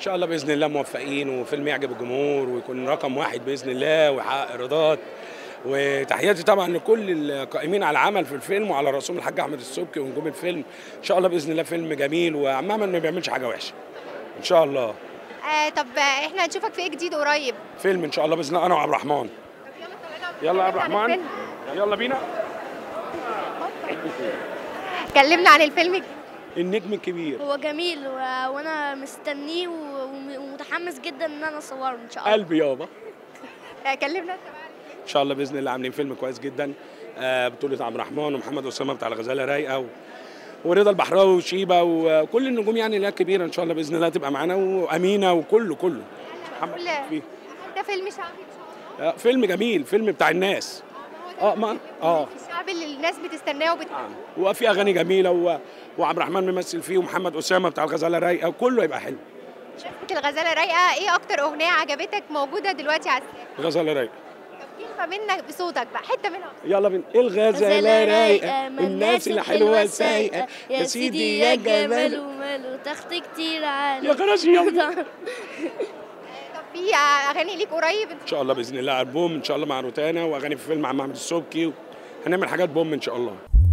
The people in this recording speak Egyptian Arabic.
شاء الله باذن الله موفقين وفيلم يعجب الجمهور ويكون رقم واحد باذن الله ويحقق ايرادات وتحياتي طبعا لكل القائمين على العمل في الفيلم وعلى رسوم الحاج احمد السبكي ونجوم الفيلم ان شاء الله باذن الله فيلم جميل وعماما ما بيعملش حاجه وحشه ان شاء الله آه طب آه، احنا هنشوفك في ايه جديد قريب فيلم ان شاء الله باذن الله انا وعبد الرحمن يلا يا عبد الرحمن يلا بينا كلمنا عن الفيلم النجم الكبير هو جميل و... وانا مستنيه و... وم- ومتحمس جدا ان انا اصوره ان شاء الله قلبي يابا آه كلمنا انت بقى ان شاء الله باذن الله عاملين فيلم كويس جدا آه، بطوله عبد الرحمن ومحمد اسامه بتاع الغزاله رايقه و... ورضا البحراوي وشيبه وكل النجوم يعني اللي هي كبيره ان شاء الله باذن الله تبقى معانا وامينه وكله كله محمد كل فيه. ده فيلم شعبي ان شاء الله آه، فيلم جميل فيلم بتاع الناس اه ما اه الشعبي اللي الناس بتستناه وبت... وفي اغاني جميله و... وعبد الرحمن ممثل فيه ومحمد اسامه بتاع الغزاله رايقه وكله يبقى حلو شفت الغزاله رايقه ايه اكتر اغنيه عجبتك موجوده دلوقتي على الساحه الغزاله رايقه طب كلمه منك بصوتك بقى حته منها يلا بينا الغزاله رايقه الناس الحلوه سايقه يا سيدي يا جمال وماله تخت كتير عليه يا خلاص يلا طب في اغاني ليك قريب ان شاء الله باذن الله البوم ان شاء الله مع روتانا واغاني في فيلم مع محمد السبكي هنعمل حاجات بوم ان شاء الله